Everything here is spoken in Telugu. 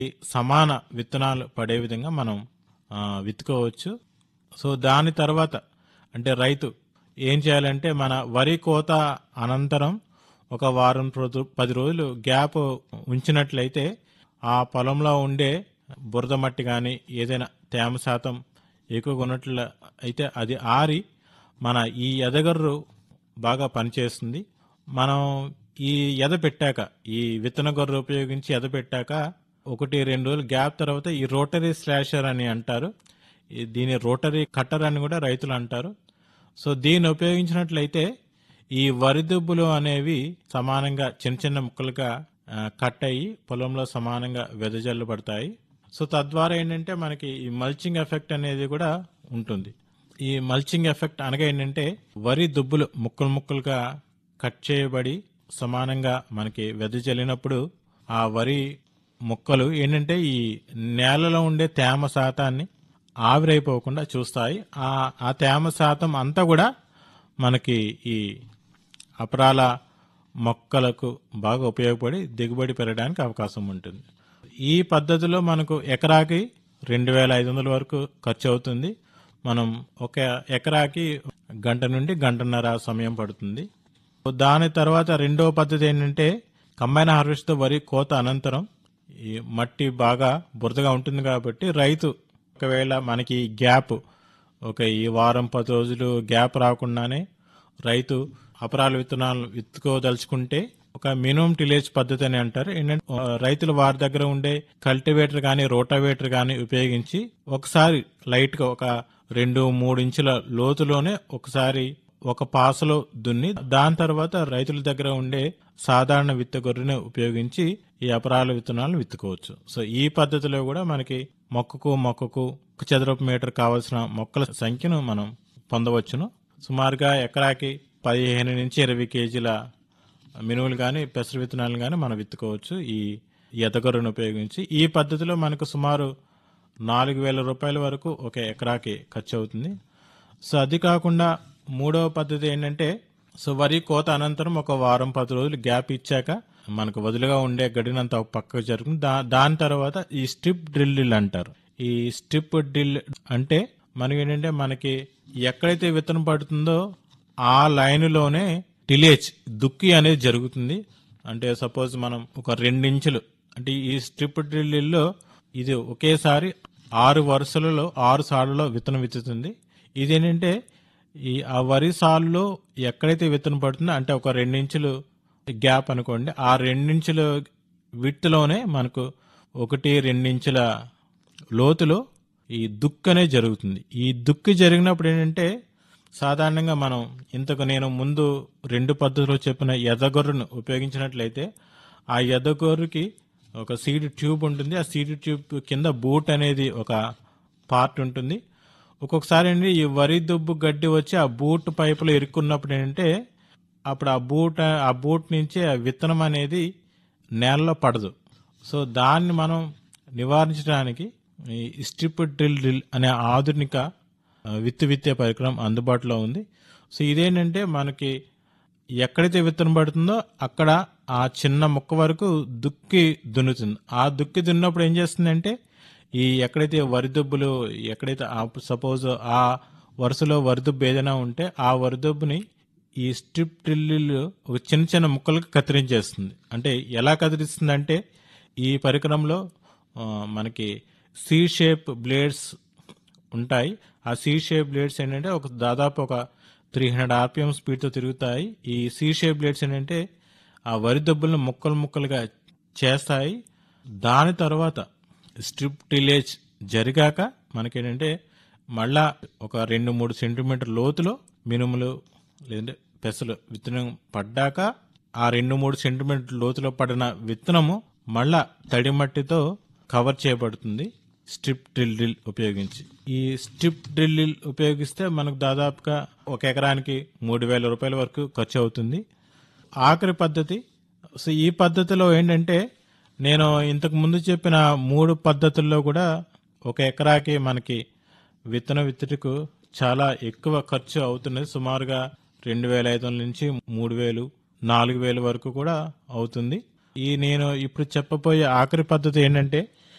ఈ సమాన విత్తనాలు పడే విధంగా మనం ఆ, విత్తుకోవచ్చు సో దాని తర్వాత అంటే రైతు ఏం చేయాలంటే మన వరి కోత అనంతరం ఒక వారం రోజు పది రోజులు గ్యాప్ ఉంచినట్లయితే ఆ పొలంలో ఉండే బురద మట్టి కానీ ఏదైనా తేమ శాతం ఎక్కువగా ఉన్నట్లు అయితే అది ఆరి మన ఈ ఎదగర్రు బాగా పనిచేస్తుంది మనం ఈ ఎద పెట్టాక ఈ విత్తన గొర్రె ఉపయోగించి ఎద పెట్టాక ఒకటి రెండు రోజులు గ్యాప్ తర్వాత ఈ రోటరీ స్లాషర్ అని అంటారు ఈ- దీని రోటరీ కట్టర్ అని కూడా రైతులు అంటారు సో దీన్ని ఉపయోగించినట్లయితే ఈ వరి దుబ్బులు అనేవి సమానంగా చిన్న చిన్న ముక్కలుగా ఆ, కట్ అయ్యి పొలంలో సమానంగా వెదజల్లు పడతాయి సో తద్వారా ఏంటంటే మనకి ఈ మల్చింగ్ ఎఫెక్ట్ అనేది కూడా ఉంటుంది ఈ మల్చింగ్ ఎఫెక్ట్ అనగా ఏంటంటే వరి దుబ్బులు ముక్కలు ముక్కలుగా కట్ చేయబడి సమానంగా మనకి వెదజల్లినప్పుడు ఆ వరి మొక్కలు ఏంటంటే ఈ నేలలో ఉండే తేమ శాతాన్ని ఆవిరైపోకుండా చూస్తాయి ఆ ఆ తేమ శాతం అంతా కూడా మనకి ఈ అపరాల మొక్కలకు బాగా ఉపయోగపడి దిగుబడి పెరగడానికి అవకాశం ఉంటుంది ఈ పద్ధతిలో మనకు ఎకరాకి రెండు వేల ఐదు వందల వరకు ఖర్చు అవుతుంది మనం ఒక ఎకరాకి గంట నుండి గంటన్నర సమయం పడుతుంది దాని తర్వాత రెండవ పద్ధతి ఏంటంటే కంబైన్ హార్వెస్ట్ వరి కోత అనంతరం ఈ మట్టి బాగా బురదగా ఉంటుంది కాబట్టి రైతు ఒకవేళ మనకి ఈ గ్యాప్ ఒక ఈ వారం పది రోజులు గ్యాప్ రాకుండానే రైతు అపరాల విత్తనాలు విత్తుకోదలుచుకుంటే ఒక మినిమం టిలేజ్ పద్ధతి అని అంటారు ఏంటంటే ఆ, రైతులు వారి దగ్గర ఉండే కల్టివేటర్ కానీ రోటావేటర్ కానీ ఉపయోగించి ఒకసారి లైట్ గా ఒక రెండు మూడు ఇంచుల లోతులోనే ఒకసారి ఒక పాసలో దున్ని దాని తర్వాత రైతుల దగ్గర ఉండే సాధారణ విత్త గొర్రెని ఉపయోగించి ఈ అపరాల విత్తనాలను విత్తుకోవచ్చు సో ఈ పద్ధతిలో కూడా మనకి మొక్కకు మొక్కకు ఒక చదరపు మీటర్ కావాల్సిన మొక్కల సంఖ్యను మనం పొందవచ్చును సుమారుగా ఎకరాకి పదిహేను నుంచి ఇరవై కేజీల మినువులు కానీ పెసర విత్తనాలు కానీ మనం విత్తుకోవచ్చు ఈ ఎదగొర్రెను ఉపయోగించి ఈ పద్ధతిలో మనకు సుమారు నాలుగు వేల రూపాయల వరకు ఒక ఎకరాకి ఖర్చు అవుతుంది సో అది కాకుండా మూడవ పద్ధతి ఏంటంటే సో వరి కోత అనంతరం ఒక వారం పది రోజులు గ్యాప్ ఇచ్చాక మనకు వదులుగా ఉండే గడినంత ఒక పక్కకు జరుగుతుంది దా దాని తర్వాత ఈ స్ట్రిప్ డ్రిల్ అంటారు ఈ స్ట్రిప్ డ్రిల్ అంటే మనకి ఏంటంటే మనకి ఎక్కడైతే విత్తనం పడుతుందో ఆ లైన్లోనే టిలేజ్ దుక్కి అనేది జరుగుతుంది అంటే సపోజ్ మనం ఒక రెండించులు అంటే ఈ స్ట్రిప్ డ్రిల్లో ఇది ఒకేసారి ఆరు వరుసలలో ఆరు సార్లలో విత్తనం విత్తుతుంది ఇదేంటంటే ఈ ఆ వరి సాలులో ఎక్కడైతే విత్తనం పడుతుందో అంటే ఒక రెండించులు గ్యాప్ అనుకోండి ఆ రెండించుల విత్తులోనే మనకు ఒకటి రెండించుల లోతులో ఈ దుక్కు అనేది జరుగుతుంది ఈ దుక్కు జరిగినప్పుడు ఏంటంటే సాధారణంగా మనం ఇంతకు నేను ముందు రెండు పద్ధతులు చెప్పిన ఎదగొర్రును ఉపయోగించినట్లయితే ఆ ఎదగొర్రుకి ఒక సీడ్ ట్యూబ్ ఉంటుంది ఆ సీడ్ ట్యూబ్ కింద బూట్ అనేది ఒక పార్ట్ ఉంటుంది ఒక్కొక్కసారి అండి ఈ వరి దుబ్బు గడ్డి వచ్చి ఆ బూట్ పైపులో ఇరుక్కున్నప్పుడు ఏంటంటే అప్పుడు ఆ బూట్ ఆ బూట్ నుంచి ఆ విత్తనం అనేది నేలలో పడదు సో దాన్ని మనం నివారించడానికి ఈ స్ట్రిప్ డ్రిల్ డ్రిల్ అనే ఆధునిక ఆ, విత్తు విత్తే పరికరం అందుబాటులో ఉంది సో ఇదేంటంటే మనకి ఎక్కడైతే విత్తనం పడుతుందో అక్కడ ఆ చిన్న ముక్క వరకు దుక్కి దున్నుతుంది ఆ దుక్కి దున్నప్పుడు ఏం చేస్తుందంటే ఈ ఎక్కడైతే వరిదుబ్బులు ఎక్కడైతే సపోజ్ ఆ వరుసలో వరిదుబ్బు ఏదైనా ఉంటే ఆ వరిదుబ్బుని ఈ స్ట్రిప్ డ్రిల్లు ఒక చిన్న చిన్న ముక్కలకు కత్తిరించేస్తుంది అంటే ఎలా కత్తిరిస్తుంది అంటే ఈ పరికరంలో ఆ, మనకి సి షేప్ బ్లేడ్స్ ఉంటాయి ఆ సి షేప్ బ్లేడ్స్ ఏంటంటే ఒక దాదాపు ఒక త్రీ హండ్రెడ్ ఆర్పిఎం స్పీడ్తో తిరుగుతాయి ఈ సి షేప్ బ్లేడ్స్ ఏంటంటే ఆ వరి దెబ్బలను ముక్కలు ముక్కలుగా చేస్తాయి దాని తర్వాత స్ట్రిప్ టిలేజ్ జరిగాక మనకేంటంటే మళ్ళా ఒక రెండు మూడు సెంటీమీటర్ లోతులో మినుములు లేదంటే పెసలు విత్తనం పడ్డాక ఆ రెండు మూడు సెంటీమీటర్ లోతులో పడిన విత్తనము మళ్ళా తడి మట్టితో కవర్ చేయబడుతుంది స్ట్రిప్ డ్రిల్ డ్రిల్ ఉపయోగించి ఈ స్ట్రిప్ డ్రిల్ డ్రిల్ ఉపయోగిస్తే మనకు దాదాపుగా ఒక ఎకరానికి మూడు వేల రూపాయల వరకు ఖర్చు అవుతుంది ఆఖరి పద్ధతి సో ఈ పద్ధతిలో ఏంటంటే నేను ఇంతకు ముందు చెప్పిన మూడు పద్ధతుల్లో కూడా ఒక ఎకరాకి మనకి విత్తన విత్తుటకు చాలా ఎక్కువ ఖర్చు అవుతున్నది సుమారుగా రెండు వేల ఐదు వందల నుంచి మూడు వేలు నాలుగు వేలు వరకు కూడా అవుతుంది ఈ నేను ఇప్పుడు చెప్పబోయే ఆఖరి పద్ధతి ఏంటంటే